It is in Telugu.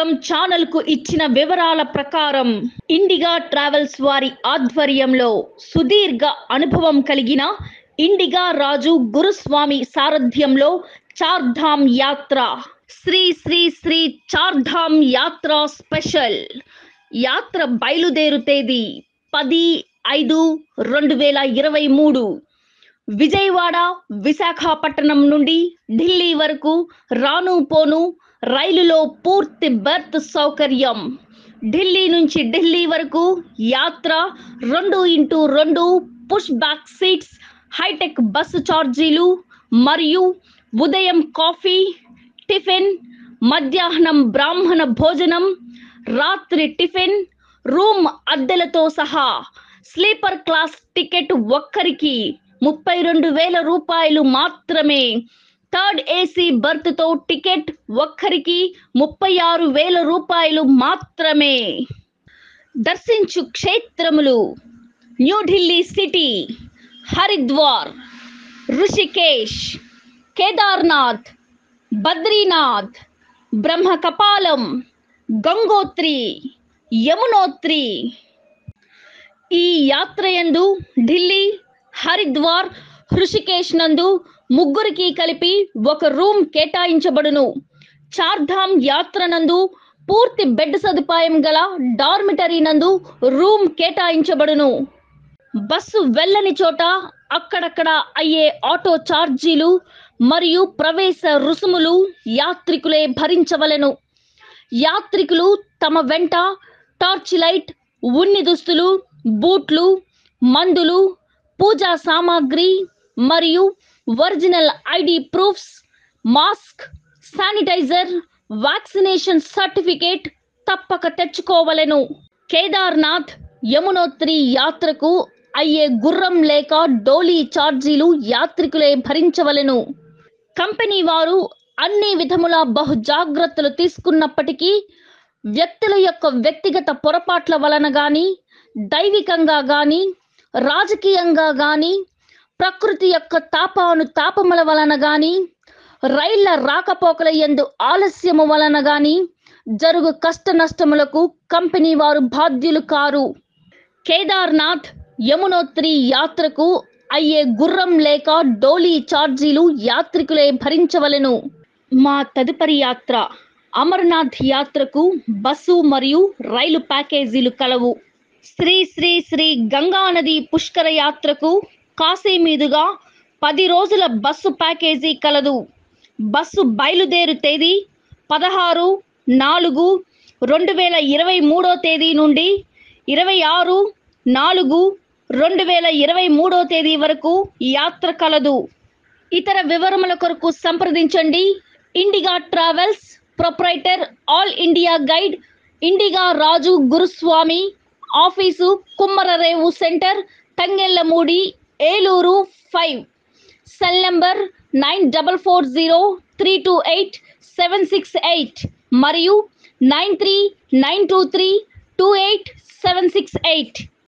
వర్గం ఛానల్ కు ఇచ్చిన వివరాల ప్రకారం ఇండిగా ట్రావెల్స్ వారి ఆధ్వర్యంలో సుదీర్ఘ అనుభవం కలిగిన ఇండిగా రాజు గురుస్వామి సారథ్యంలో చార్ధామ్ యాత్ర శ్రీ శ్రీ శ్రీ చార్ధామ్ యాత్ర స్పెషల్ యాత్ర బయలుదేరు తేదీ పది ఐదు రెండు వేల ఇరవై మూడు విజయవాడ విశాఖపట్నం నుండి ఢిల్లీ వరకు రాను పోను రైలులో పూర్తి బెర్త్ సౌకర్యం ఢిల్లీ నుంచి ఢిల్లీ వరకు యాత్ర రెండు ఇంటూ రెండు push back seats hi tech bus ఛార్జీలు మరియు ఉదయం కాఫీ టిఫిన్ మధ్యాహ్నం బ్రాహ్మణ భోజనం రాత్రి టిఫిన్ రూమ్ అద్దెలతో సహా స్లీపర్ క్లాస్ టికెట్ ఒక్కరికి ముప్పై రెండు వేల రూపాయలు మాత్రమే థర్డ్ ఏసీ బర్త్తో టికెట్ ఒక్కరికి ముప్పై ఆరు వేల రూపాయలు మాత్రమే దర్శించు క్షేత్రములు న్యూఢిల్లీ సిటీ హరిద్వార్ ఋషికేశ్ కేదార్నాథ్ బద్రీనాథ్ బ్రహ్మకపాలం గంగోత్రి యమునోత్రి ఈ యాత్రయందు ఢిల్లీ హరిద్వార్ హృషికేశ్ నందు ముగ్గురికి కలిపి ఒక రూమ్ కేటాయించబడును చార్ధామ్ యాత్ర నందు పూర్తి బెడ్ సదుపాయం గల డార్మిటరీ నందు రూమ్ కేటాయించబడును బస్సు వెళ్ళని చోట అక్కడక్కడ అయ్యే ఆటో ఛార్జీలు మరియు ప్రవేశ రుసుములు యాత్రికులే భరించవలెను యాత్రికులు తమ వెంట టార్చ్ లైట్ ఉన్ని దుస్తులు బూట్లు మందులు పూజా సామాగ్రి మరియు original ID proofs mask sanitizer vaccination certificate తప్పక తెచ్చుకోవలెను కేదార్నాథ్ యమునోత్రి యాత్రకు అయ్యే గుర్రం లేక డోలీ ఛార్జీలు యాత్రికులే భరించవలెను కంపెనీ వారు అన్ని విధముల బహు జాగ్రత్తలు తీసుకున్నప్పటికీ వ్యక్తుల యొక్క వ్యక్తిగత పొరపాట్ల వలన గాని దైవికంగా గాని రాజకీయంగా గాని ప్రకృతి యొక్క తాపాను తాపముల వలన గాని రైళ్ల రాకపోకల యందు ఆలస్యము వలన గాని జరుగు కష్ట నష్టములకు కంపెనీ వారు బాధ్యులు కారు కేదార్నాథ్ యమునోత్రి యాత్రకు అయ్యే గుర్రం లేక డోలీ ఛార్జీలు యాత్రికులే భరించవలెను మా తదుపరి యాత్ర అమర్నాథ్ యాత్రకు బస్సు మరియు రైలు ప్యాకేజీలు కలవు శ్రీ శ్రీ శ్రీ గంగా నది పుష్కర యాత్రకు కాశీ మీదుగా పది రోజుల బస్సు ప్యాకేజీ కలదు బస్సు బయలుదేరు తేదీ పదహారు నాలుగు రెండు వేల ఇరవై మూడో తేదీ నుండి ఇరవై ఆరు నాలుగు రెండు వేల ఇరవై మూడో తేదీ వరకు యాత్ర కలదు ఇతర వివరముల కొరకు సంప్రదించండి Indiga travels proprietor all India guide Indiga Raju Guruswami office Kummararevu centre Tangellamudi Eluru five cell number nine double four zero three two eight seven six eight మరియు nine three nine two three two eight seven six eight